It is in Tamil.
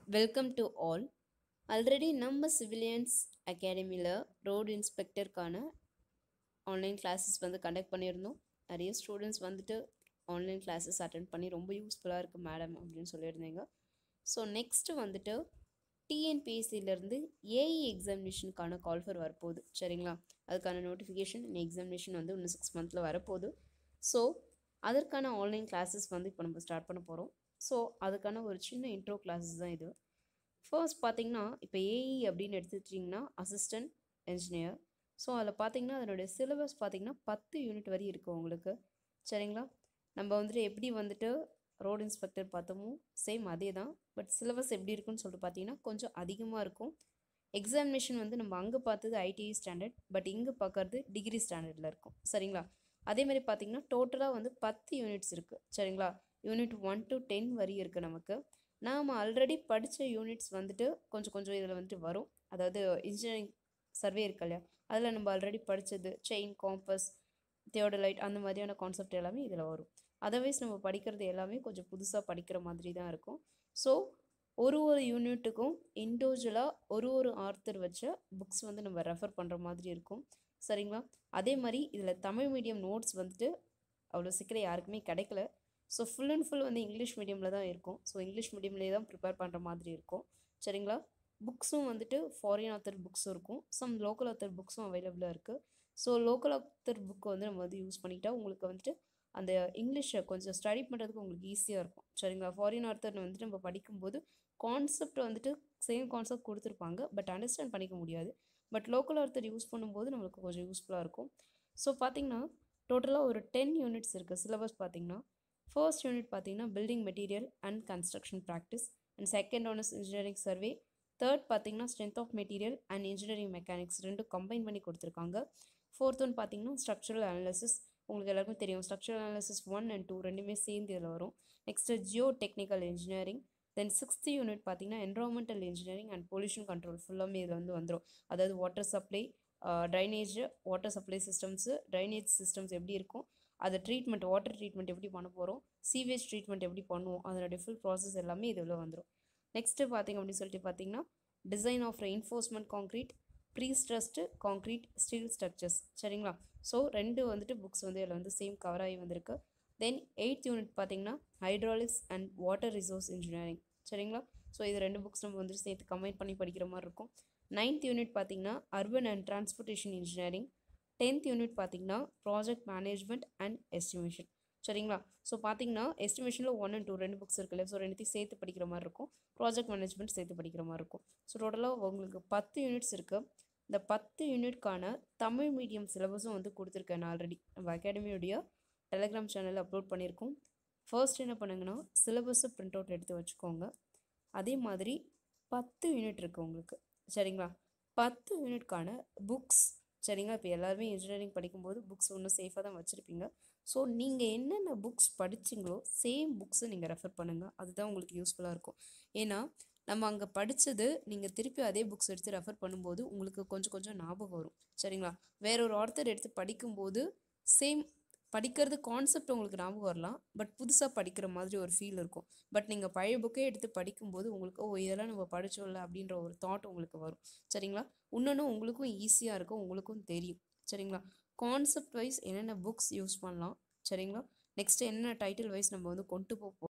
வெல்கம் டு ஆல் ஆல்ரெடி நம்ம சிவிலியன்ஸ் அகாடமியில் ரோடு இன்ஸ்பெக்டருக்கான ஆன்லைன் கிளாஸஸ் வந்து கண்டக்ட் பண்ணியிருந்தோம் நிறைய ஸ்டூடெண்ட்ஸ் வந்துட்டு ஆன்லைன் கிளாஸஸ் அட்டென்ட் பண்ணி ரொம்ப யூஸ்ஃபுல்லாக இருக்குது மேடம் அப்படின்னு சொல்லியிருந்தீங்க ஸோ நெக்ஸ்ட்டு வந்துட்டு டிஎன்பிஎஸ்சிலேருந்து ஏஇ எக்ஸாமினேஷனுக்கான கால் ஃபர் வரப்போகுது சரிங்களா அதுக்கான நோட்டிஃபிகேஷன் எக்ஸாமினேஷன் வந்து இன்னும் சிக்ஸ் மந்தில் வரப்போகுது ஸோ அதற்கான ஆன்லைன் கிளாஸஸ் வந்து இப்போ நம்ம ஸ்டார்ட் பண்ண போகிறோம் ஸோ அதுக்கான ஒரு சின்ன இன்ட்ரோ கிளாஸஸ் தான் இது ஃபர்ஸ்ட் பார்த்தீங்கன்னா இப்போ ஏஇ அப்படின்னு எடுத்துக்கிட்டிங்கன்னா அசிஸ்டன்ட் என்ஜினியர் ஸோ அதில் பார்த்தீங்கன்னா அதனுடைய சிலபஸ் பார்த்தீங்கன்னா பத்து யூனிட் வரை இருக்குது உங்களுக்கு சரிங்களா நம்ம வந்துட்டு எப்படி வந்துட்டு ரோடு இன்ஸ்பெக்டர் பார்த்தோமோ சேம் அதே தான் பட் சிலபஸ் எப்படி இருக்குன்னு சொல்லிட்டு பார்த்தீங்கன்னா கொஞ்சம் அதிகமாக இருக்கும் எக்ஸாமினேஷன் வந்து நம்ம அங்கே பார்த்தது ஐடிஐ ஸ்டாண்டர்ட் பட் இங்கே பார்க்கறது டிகிரி ஸ்டாண்டர்டில் இருக்கும் சரிங்களா அதே மாதிரி பார்த்தீங்கன்னா டோட்டலாக வந்து பத்து யூனிட்ஸ் இருக்குது சரிங்களா யூனிட் ஒன் டு டென் வரை இருக்குது நமக்கு நாம் ஆல்ரெடி படித்த யூனிட்ஸ் வந்துட்டு கொஞ்சம் கொஞ்சம் இதில் வந்துட்டு வரும் அதாவது இன்ஜினியரிங் சர்வே இருக்கு இல்லையா அதில் நம்ம ஆல்ரெடி படித்தது செயின் காம்பஸ் தியோடலைட் அந்த மாதிரியான கான்செப்ட் எல்லாமே இதில் வரும் அதர்வைஸ் நம்ம படிக்கிறது எல்லாமே கொஞ்சம் புதுசாக படிக்கிற மாதிரி தான் இருக்கும் ஸோ ஒரு ஒரு யூனிட்டுக்கும் இண்டிவிஜுவலாக ஒரு ஒரு ஆர்த்தர் வச்ச புக்ஸ் வந்து நம்ம ரெஃபர் பண்ணுற மாதிரி இருக்கும் சரிங்களா அதே மாதிரி இதில் தமிழ் மீடியம் நோட்ஸ் வந்துட்டு அவ்வளோ சீக்கிரம் யாருக்குமே கிடைக்கல ஸோ ஃபுல் அண்ட் ஃபுல் வந்து இங்கிலீஷ் மீடியமில் தான் இருக்கும் ஸோ இங்கிலீஷ் மீடியம்லேயே தான் ப்ரிப்பேர் பண்ணுற மாதிரி இருக்கும் சரிங்களா புக்ஸும் வந்துட்டு ஃபாரின் ஆத்தர் புக்ஸும் இருக்கும் சம் லோக்கல் ஆத்தர் புக்ஸும் அவைலபிளாக இருக்குது ஸோ லோக்கல் ஆத்தர் புக்கை வந்து நம்ம வந்து யூஸ் பண்ணிக்கிட்டால் உங்களுக்கு வந்துட்டு அந்த இங்கிலீஷை கொஞ்சம் ஸ்டடி பண்ணுறதுக்கு உங்களுக்கு ஈஸியாக இருக்கும் சரிங்களா ஃபாரின் ஆத்தர் வந்துட்டு நம்ம படிக்கும்போது கான்செப்ட் வந்துட்டு சேம் கான்செப்ட் கொடுத்துருப்பாங்க பட் அண்டர்ஸ்டாண்ட் பண்ணிக்க முடியாது பட் லோக்கல் ஆத்தர் யூஸ் பண்ணும்போது நம்மளுக்கு கொஞ்சம் யூஸ்ஃபுல்லாக இருக்கும் ஸோ பார்த்தீங்கன்னா டோட்டலாக ஒரு டென் யூனிட்ஸ் இருக்குது சிலபஸ் பார்த்தீங்கன்னா ஃபர்ஸ்ட் யூனிட் பார்த்தீங்கன்னா building material and construction practice and second one is engineering survey third பார்த்தீங்கன்னா strength of material and engineering mechanics ரெண்டும் கம்பைன் பண்ணி கொடுத்துருக்காங்க ஃபோர்த் ஒன் பார்த்தீங்கன்னா ஸ்ட்ரக்சரல் அனாலிசிஸ் உங்களுக்கு எல்லாருக்கும் தெரியும் structural analysis one and two ரெண்டுமே சேர்ந்து இதில் வரும் next geotechnical engineering then sixth unit பார்த்தீங்கன்னா environmental engineering and pollution control ஃபுல்லாமே இதில் வந்து வந்துடும் அதாவது water supply drainage water supply systems drainage systems எப்படி இருக்கும் அதை ட்ரீட்மெண்ட் வாட்டர் ட்ரீட்மெண்ட் எப்படி பண்ண போகிறோம் சீவேஜ் ட்ரீட்மெண்ட் எப்படி பண்ணுவோம் அதனுடைய ஃபுல் ப்ராசஸ் எல்லாமே இதில் வந்துடும் நெக்ஸ்ட்டு பார்த்திங்க அப்படின்னு சொல்லிட்டு பார்த்தீங்கன்னா design of reinforcement concrete prestressed concrete steel structures சரிங்களா ஸோ ரெண்டு வந்துட்டு புக்ஸ் வந்து இதில் வந்து சேம் கவர் ஆகி வந்திருக்கு தென் எயித் யூனிட் பார்த்தீங்கன்னா hydraulics and water resource engineering சரிங்களா ஸோ இது ரெண்டு புக்ஸ் நம்ம வந்துட்டு சேர்த்து கம்பைன் பண்ணி படிக்கிற மாதிரி இருக்கும் நைன்த் யூனிட் பார்த்தீங்கன்னா urban and transportation engineering tenth unit பார்த்தீங்கன்னா ப்ராஜெக்ட் மேனேஜ்மெண்ட் அண்ட் எஸ்டிமேஷன் சரிங்களா ஸோ பார்த்தீங்கன்னா எஸ்டிமேஷனில் ஒன் அண்ட் டூ ரெண்டு புக்ஸ் இருக்குல்ல ஸோ ரெண்டுத்தையும் சேர்த்து படிக்கிற மாதிரி இருக்கும் ப்ராஜெக்ட் மேனேஜ்மெண்ட் சேர்த்து படிக்கிற மாதிரி இருக்கும் ஸோ டோட்டலாக உங்களுக்கு பத்து யூனிட்ஸ் இருக்குது இந்த பத்து யூனிட்கான தமிழ் மீடியம் சிலபஸும் வந்து கொடுத்துருக்கேன் நான் ஆல்ரெடி நம்ம அகாடமியோடைய டெலிகிராம் சேனலில் அப்லோட் பண்ணியிருக்கோம் ஃபர்ஸ்ட் என்ன பண்ணுங்கன்னா சிலபஸை பிரிண்ட் அவுட் எடுத்து வச்சுக்கோங்க அதே மாதிரி பத்து யூனிட் இருக்குது உங்களுக்கு சரிங்களா பத்து யூனிட்கான புக்ஸ் சரிங்களா இப்போ எல்லாருமே இன்ஜினியரிங் படிக்கும்போது புக்ஸ் ஒன்றும் சேஃபாக தான் வச்சுருப்பீங்க ஸோ நீங்கள் என்னென்ன புக்ஸ் படிச்சிங்களோ சேம் புக்ஸை நீங்கள் ரெஃபர் பண்ணுங்கள் அதுதான் உங்களுக்கு யூஸ்ஃபுல்லாக இருக்கும் ஏன்னா நம்ம அங்கே படித்தது நீங்கள் திருப்பி அதே புக்ஸ் எடுத்து ரெஃபர் பண்ணும்போது உங்களுக்கு கொஞ்சம் கொஞ்சம் ஞாபகம் வரும் சரிங்களா வேற ஒரு ஆர்த்தர் எடுத்து படிக்கும்போது சேம் படிக்கிறது கான்செப்ட் உங்களுக்கு ஞாபகம் வரலாம் பட் புதுசாக படிக்கிற மாதிரி ஒரு ஃபீல் இருக்கும் பட் நீங்கள் பழைய புக்கே எடுத்து படிக்கும்போது உங்களுக்கு ஓ இதெல்லாம் நம்ம படித்தோம்ல அப்படின்ற ஒரு தாட் உங்களுக்கு வரும் சரிங்களா இன்னொன்று உங்களுக்கும் ஈஸியாக இருக்கும் உங்களுக்கும் தெரியும் சரிங்களா கான்செப்ட் வைஸ் என்னென்ன புக்ஸ் யூஸ் பண்ணலாம் சரிங்களா நெக்ஸ்ட் என்ன டைட்டில் வைஸ் நம்ம வந்து கொண்டு போக